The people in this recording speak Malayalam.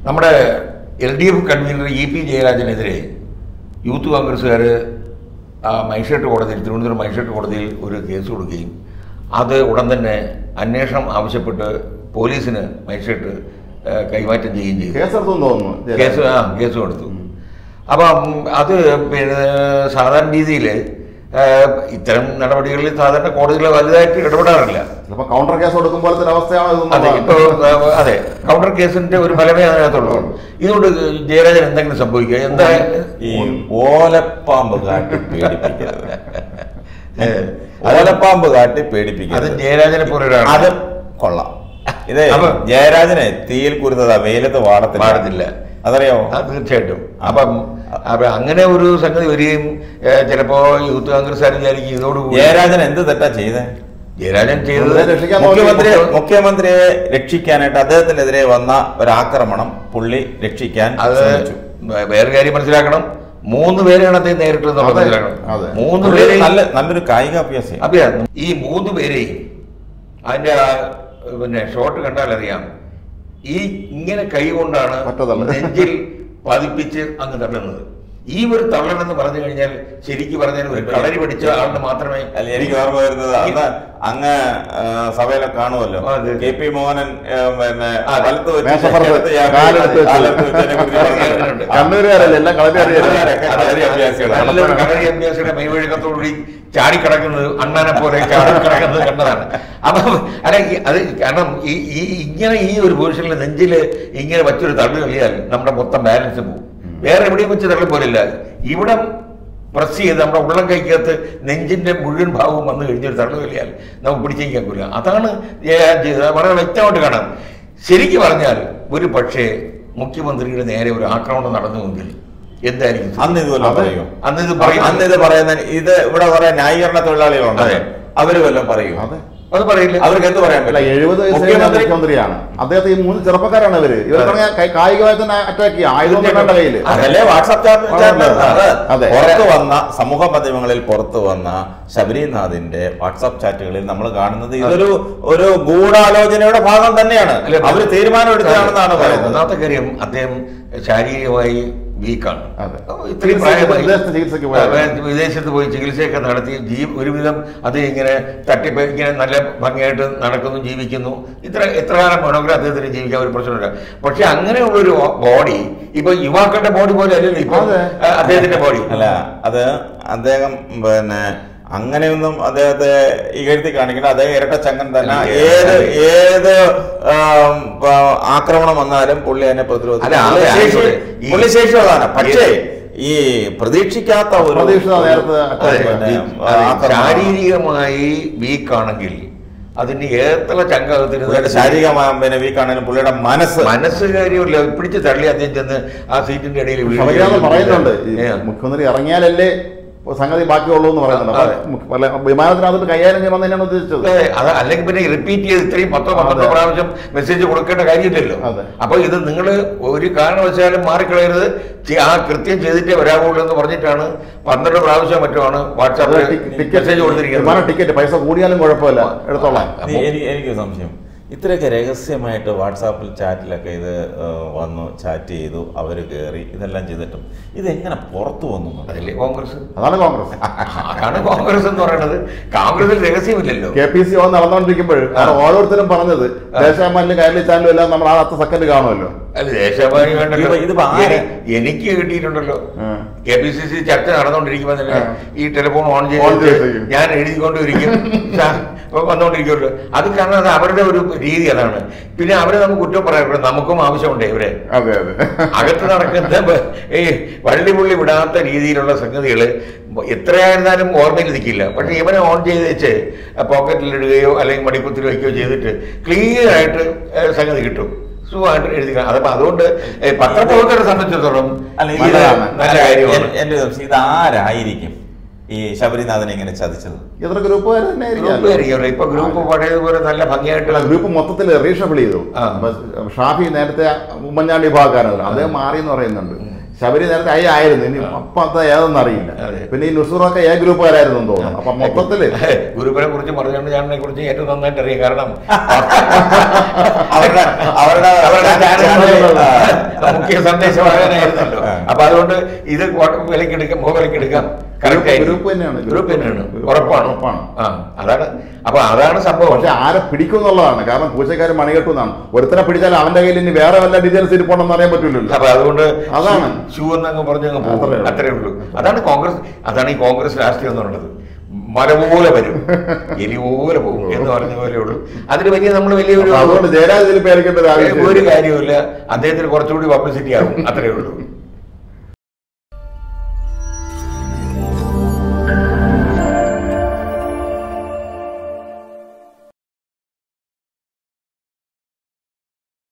നമ്മുടെ L D F convenor E P ജയരാജനെതിരെ യൂത്ത് കോൺഗ്രസ്സുകാർ ആ മജിസ്ട്രേറ്റ് കോടതിയിൽ തിരുവനന്തപുരം മജിസ്ട്രേറ്റ് കോടതിയിൽ ഒരു കേസ് കൊടുക്കുകയും അത് ഉടൻ തന്നെ അന്വേഷണം ആവശ്യപ്പെട്ട് പോലീസിന് മജിസ്ട്രേറ്റ് ആ, കൈമാറ്റം ചെയ്യുകയും ചെയ്തു കേസെടുത്തു തോന്നുന്നു കേസ് ആ കേസ് കൊടുത്തു അപ്പം അത് പിന്നെ സാധാരണ രീതിയിൽ ഇത്തരം നടപടികളിൽ സാധാരണ കോടതികൾ വലുതായിട്ട് ഇടപെടാറില്ല ചിലപ്പോ കൗണ്ടർ കേസ് കൊടുക്കും പോലത്തെ ഒരു അവസ്ഥയാണ് അതെ ഇതൊന്നും ഇപ്പോൾ അതെ കൗണ്ടർ കേസിന്റെ ഒരു ഫലമേ അതിനകത്തുള്ളൂ ഇതുകൊണ്ട് ജയരാജൻ എന്തെങ്കിലും സംഭവിക്കുക എന്താ ഈ ഓലപ്പാമ്പ് കാട്ടി പേടിപ്പിക്കരുത് ഓലപ്പാമ്പ് കാട്ടി അത് പേടിപ്പിക്കരുത് ജയരാജനെ പോലെ ഒരാൾ അത് കൊള്ളാം ഇത് അപ്പൊ- ജയരാജനെ തീയിൽ കുരുത്തതാ വെയിലത്ത് വാടത്തില്ല പാടത്തില്ല അതറിയോ ആ, തീർച്ചയായിട്ടും അപ്പം അപ്പൊ അങ്ങനെ ഒരു സംഗതി വരികയും ഏ, ചിലപ്പോ യൂത്ത് കോൺഗ്രസ് വിചാരിക്കും ഇതോടുകൂടി ജയരാജൻ എന്ത് തെറ്റാ ചെയ്തേ ജയരാജൻ ചെയ്തത് വെറുതെ രക്ഷിക്കാൻ മുഖ്യമന്ത്രി മുഖ്യ- മുഖ്യമന്ത്രിയെ രക്ഷിക്കാനായിട്ട് അദ്ദേഹത്തിനെതിരെ വന്ന ഒരു ആക്രമണം പുള്ളി രക്ഷിക്കാൻ അത് ശ്രമിച്ചു വേ- വേറെ കാര്യം മനസ്സിലാക്കണം മൂന്ന് പേരെയാണ് അദ്ദേഹം നേരിട്ട് എന്നുള്ളത് അതെ, മനസ്സിലാക്കണം അതെ. മൂന്ന് പുള്ളി പേരെയും നല്ല നല്ലൊരു കായിക അഭ്യാസം അപ്പൊ ഈ മൂന്ന് പേരെയും അതിന്റെ ആ, പിന്നെ ഷോട്ട് കണ്ടാൽ അറിയാം ഈ ഇങ്ങനെ കൈ കൊണ്ടാണ് ഒറ്റതള്ള്. നെഞ്ചിൽ പതിപ്പിച്ച് അങ്ങ് തള്ളുന്നത് ഈ ഒരു തള്ളൻ എന്ന് പറഞ്ഞു കഴിഞ്ഞാൽ ശരിക്ക് പറഞ്ഞാൽ ഒരു കളരി പഠിച്ച ആളിന് മാത്രമേ അല്ല എനിക്ക് ഓർമ്മ വരുന്നത് അന്ന് അങ്ങ് ആ, സഭയിലൊക്കെ കാണുമല്ലോ അതെ. കെ പി മോഹനൻ ആ, പിന്നെ അതെ. വലത്ത് വെച്ച് മേശപ്പുറത്ത് ഇടത്ത് ചാപ്പി കാലെടുത്ത് വെച്ച്. കാലെടുത്ത് വെച്ചതിനെ കുറിച്ച് പറഞ്ഞിട്ടുണ്ട്. കണ്ണൂരുകാരല്ലേ എല്ലാം കളരിയറിയാലോ കണ്ണൂരുകാരൊക്കെ കളരി അഭ്യാസികളാണ്. നല്ലൊരു കളരി അഭ്യാസിയുടെ മെയ്വഴക്കത്തോടുകൂടി ചാടിക്കിടക്കുന്നത് അണ്ണാനെ പോലെ ചാടിക്കിടക്കുന്നത് കണ്ടതാണ് അപ്പം അല്ല ഈ- അത് കാരണം ഈ ഈ ഇങ്ങനെ ഈ ഒരു പൊസിഷനിൽ നെഞ്ചിൽ ഇങ്ങനെ വച്ചൊരു തള്ളു കളിയാൽ നമ്മുടെ മൊത്തം ബാലൻസ് പോകും വേറെ എവിടെയും വെച്ച് തള്ളി പോലില്ല ഇവിടെ പ്രസ് ചെയ്ത് നമ്മുടെ ഉള്ളം കൈക്കകത്ത് നെഞ്ചിന്റെ മുഴുവൻ ഭാഗവും വന്നു കഴിഞ്ഞൊരു തള്ളു കളിയാൽ നമുക്ക് പിടിച്ചേക്കാൻ പോലും അതാണ് ജയ- ജയ- വളരെ വ്യക്തമായിട്ട് കാണാം ശരിക്കും പറഞ്ഞാൽ ഒരു പക്ഷേ മുഖ്യമന്ത്രിയുടെ നേരെ ഒരു ആക്രമണം നടന്നുവെങ്കിൽ എന്തായിരിക്കും അന്ന് ഇതുവല്ലോ അതെ. പറയൂ അന്ന് ഇത് പറയും അന്ന് ഇത് പറയുന്ന ഇത് ഇവിടെ പറയാൻ ന്യായീകരണ തൊഴിലാളികളുണ്ട് അതെ. അവര് വല്ലതും പറയൂ അതെ അത് പറയില്ല അവർക്ക് എന്ത് പറയാൻ അല്ല പറ്റും എഴുപത് വയസ്സ് കഴിഞ്ഞ മുഖ്യമന്ത്രി മുഖ്യമന്ത്രിയാണ് അദ്ദേഹത്തെ ഈ മൂന്ന് ചെറുപ്പക്കാരാണ് ഇവര് ഇവർ അതെ. പറഞ്ഞാൽ കൈ- കായികമായി തന്നെ അറ്റാക്ക് ചെയ്യാം ആയുധം വേണ്ട കയ്യില് അതല്ലേ വാട്സാപ്പ് ചാറ്റ് അതെ. അത് അതെ. പുറത്തു വന്ന സമൂഹ മാധ്യമങ്ങളിൽ പുറത്തു വന്ന ശബരിനാഥിന്റെ വാട്സാപ്പ് ചാറ്റുകളിൽ നമ്മൾ കാണുന്നത് ഇതൊരു ഒരു ഗൂഢാലോചനയുടെ ഭാഗം തന്നെയാണ് അല്ല, അവര് തീരുമാനം എടുത്തതാണെന്നാണ് അതെ, പറയുന്നത് ഒന്നാമത്തെ കാര്യം അദ്ദേഹം ശാരീരികമായി വീക്കാണ് അതെ. ഇത്രയും ചികിത്സയ്ക്ക് പ്രായമായി വിദേശത്ത് ചികിത്സയ്ക്ക് പോയതാണ്. അതെ, വിദേശത്ത് പോയി ചികിത്സയൊക്കെ നടത്തി ജീ ഒരുവിധം അത് ഇങ്ങനെ തട്ടിപ്പ് ഇങ്ങനെ നല്ല ഭംഗിയായിട്ട് നടക്കുന്നു ജീവിക്കുന്നു ഇത്ര എത്ര കാലം വേണമെങ്കിലും അദ്ദേഹത്തിന് ജീവിക്കാൻ ഒരു പ്രശ്നമില്ല പക്ഷെ അങ്ങനെയുള്ളൊരു ബോഡി ഇപ്പൊ യുവാക്കളുടെ ബോഡി പോലെ അല്ലല്ലോ ഇപ്പൊ അതെ. ആ, അദ്ദേഹത്തിന്റെ ബോഡി അല്ല അത് അദ്ദേഹം പിന്നെ അങ്ങനെയൊന്നും അദ്ദേഹത്തെ ഇകഴ്ത്തി കാണിക്കണം അദ്ദേഹം ഇരട്ടച്ചങ്ങൻ തന്നെ ഏത് ഏത് ആം, പ- ആക്രമണം വന്നാലും പുള്ളി അതിനെ പ്രതിരോധിക്കും അല്ല, പുള്ളി അതെ, ശേഷി- ആയിക്കോട്ടെ. ഈ- പുള്ളി ശേഷിയുള്ളതാണ് പക്ഷേ ഈ പ്രതീക്ഷിക്കാത്ത ഒരു പ്രതീക്ഷിത നേരത്തെ അതെ, attack പിന്നെ, ഈ- ആ, അതെ, ആക്രമണം. ശാരീരികമായി വീക്കാണെങ്കിൽ അതിന് എത്ര പുള്ളിയുടെ ചങ്കകത്തിന് ശാരീരികമായ പിന്നെ വീക്കാണെങ്കിലും പുള്ളിയുടെ മനസ്സ് മനസ്സ് കാര്യമില്ല പിടിച്ച് തള്ളി അദ്ദേഹം ചെന്ന് ആ സീറ്റിന്റെ ഇടയിൽ വീഴുകയും ശബരിനാഥൻ പറയുന്നുണ്ട് ഈ ഏ. മുഖ്യമന്ത്രി ഇറങ്ങിയാലല്ലേ സംഗതി ബാക്കിയുള്ളൂ എന്ന് പറയുന്നുണ്ട് അതെ. അപ്പൊ മുഖ്യ- വല്ല- വിമാനത്തിനകത്ത് കൈകാര്യം ചെയ്യണം തന്നെയാണ് ഉദ്ദേശിച്ചത് അതെ, അത് അല്ലെങ്കിൽ പിന്നെ റിപ്പീറ്റ് ചെയ്ത് ഇത്രയും പത്തോ പന്ത്രണ്ടോ അതെ. പ്രാവശ്യം മെസ്സേജ് കൊടുക്കേണ്ട കാര്യമില്ലല്ലോ അതെ. അപ്പൊ ഇത് നിങ്ങൾ ഒരു കാരണവശാലും മാറിക്കളയരുത് ചെ- ആ കൃത്യം ചെയ്തിട്ടേ വരാവുള്ളൂ എന്ന് പറഞ്ഞിട്ടാണ് പന്ത്രണ്ട് പ്രാവശ്യം മറ്റുമാണ് അത് വാട്സാപ്പിൽ ടി- ടിക്കറ്റ് മെസ്സേജ് വിമാന കൊടുത്തിരിക്കുന്നത് ടിക്കറ്റ് പൈസ കൂടിയാലും കുഴപ്പമില്ല എടുത്തോളാം നീ- എനിക്ക് എനിക്ക് സംശയം ഇത്രയൊക്കെ രഹസ്യമായിട്ട് വാട്സാപ്പിൽ ചാറ്റിലൊക്കെ ഇത് ആ, വന്നു ചാറ്റ് ചെയ്തു അവർ കയറി ഇതെല്ലാം ചെയ്തിട്ടും ഇതെങ്ങനെ പുറത്തു വന്നു എന്നുള്ളത്? അതല്ലേ കോൺഗ്രസ് അതാണ് കോൺഗ്രസ് അതാണ് കോൺഗ്രസ് എന്ന് പറയുന്നത് കോൺഗ്രസിൽ രഹസ്യമില്ലല്ലോ കെ പി സി യോഗം നടന്നുകൊണ്ടിരിക്കുമ്പോൾ അവിടെ ഓരോരുത്തരും പറഞ്ഞത് ദേശാമാനിലും കൈരളി ചാനലും എല്ലാം നമ്മൾ ആ പത്ത് സെക്കൻഡ് കാണുമല്ലോ അല്ല ദേശാഭിമാനി വേണ്ടല്ലോ ഇതിപ്പോ- ഇതിപ്പോ ആരാ? എനി- എനിക്ക് കിട്ടിയിട്ടുണ്ടല്ലോ ഉം. കെ പി സി സി ചർച്ച നടന്നുകൊണ്ടിരിക്കുമ്പോൾ തന്നെ ആ. ഈ ടെലിഫോൺ ഓൺ ഓൺ ചെയ്ത് ചെയ്തിരിക്കും. ഞാൻ എഴുതിക്കൊണ്ടിരിക്കും വന്നുകൊണ്ടിരിക്കുമല്ലോ അത് കാരണം അത് അവരുടെ ഒരു രീതി അതാണ് പിന്നെ അവരെ നമുക്ക് കുറ്റം പറയാൻ നമുക്കും ആവശ്യമുണ്ട് ഇവരെ അതെ അതെ അകത്ത് നടക്കുന്ന ബ- ഈ വള്ളിപുള്ളി വിടാത്ത രീതിയിലുള്ള സംഗതികൾ എത്രയായിരുന്നാലും ഓർമ്മയിൽ നിൽക്കില്ല പക്ഷെ ഇവനെ ഓൺ ചെയ്ത് വെച്ച് പോക്കറ്റിലിടുകയോ അല്ലെങ്കിൽ മടിക്കുത്തിൽ വയ്ക്കുകയോ ചെയ്തിട്ട് ക്ലിയർ ആയിട്ട് ഏഹ്, സംഗതി കിട്ടും സുഖമായിട്ട് എഴുതി കാണാം. അതപ്പോ അതുകൊണ്ട് ഏഹ്, പത്രപ്രവർത്തകരെ സംബന്ധിച്ചിടത്തോളം അല്ല ഇത് ഇത് നല്ല അല്ല, കാര്യമാണ് എൻ- എന്റെ സംശയം ഇത് ആരായിരിക്കും ഈ ശബരിനാഥനെ ഇങ്ങനെ ചതിച്ചത് ഇത്ര ഗ്രൂപ്പുകാർ തന്നെ ഗ്രൂപ്പ് ആയിരിക്കും ആയിരിക്കും ഇപ്പൊ ഗ്രൂപ്പ് പഴയതുപോലെ നല്ല ഭംഗിയായിട്ടുള്ള ഗ്രൂപ്പ് മൊത്തത്തിൽ റീഷഫിൾ ചെയ്തു ആ. അപ്പൊ ഷാഫി നേരത്തെ ഉമ്മൻചാണ്ടി വിഭാഗക്കാരനല്ലോ അദ്ദേഹം മാറി എന്ന് പറയുന്നുണ്ട് ശബരി നേരത്തെ അയ ആയിരുന്നു ഇനി അപ്പൊ അത് ഏതെന്ന് അറിയില്ല അതെ. പിന്നെ ഈ നുസൂറൊക്കെ ഏ ഗ്രൂപ്പുകാരായിരുന്നു എന്ന് തോന്നുന്നു അപ്പൊ മൊത്തത്തില് ഗുരുപനെ കുറിച്ച് പറഞ്ഞുകൊണ്ട് ഞാനെ കുറിച്ച് ഏറ്റവും നന്നായിട്ട് അറിയാം കാരണം അവരുടെ അവരുടെ അവരുടെ ചാനലുകളിൽ ആ, മുഖ്യ സന്ദേശവാഹകനായിരുന്നല്ലോ അപ്പൊ അതുകൊണ്ട് ഇത് വോട്ട് വിലക്കെടുക്കാം വിലക്കെടുക്കാം കറക്റ്റ് ഗ്രൂപ്പ് തന്നെയാണ്. ഗ്രൂപ്പ് തന്നെയാണ് ഗ്രൂപ്പ് ഉറപ്പാണ് ഉറപ്പാണ്. ആ അതാണ് അപ്പൊ അതാണ് സംഭവം പക്ഷെ ആരെ പിടിക്കും എന്നുള്ളതാണ് കാരണം പൂച്ചക്കാർ മണികെട്ടു എന്നാണ് ഒരുത്തനെ പിടിച്ചാൽ അവന്റെ കയ്യിൽ ഇനി വേറെ വല്ല ഡീറ്റെയിൽസ് ഇരിപ്പുണ്ടെന്ന് അറിയാൻ പറ്റില്ലല്ലോ അപ്പൊ അതുകൊണ്ട് അതാണ്. ഷൂ എന്നങ്ങ് പറഞ്ഞങ്ങ് പോകും അത്രേ ഉള്ളൂ. അത്രേ ഉള്ളൂ അതാണ് കോൺഗ്രസ് അതാണ് ഈ കോൺഗ്രസ് രാഷ്ട്രീയം എന്ന് പറയുന്നത് മല പോലെ വരും എലി പോലെ പോകും എന്ന് പറഞ്ഞ പോലെ ഉള്ളൂ അതിന് വലിയ നമ്മൾ വലിയൊരു അപ്പൊ അതുകൊണ്ട് ജയരാജ് ഇതിൽ പേരിക്കേണ്ട ഒരു ഒരു ആവശ്യം കാര്യവുമില്ല അദ്ദേഹത്തിന് കുറച്ചുകൂടി പബ്ലിസിറ്റി ആകും അത്രേ ഉള്ളൂ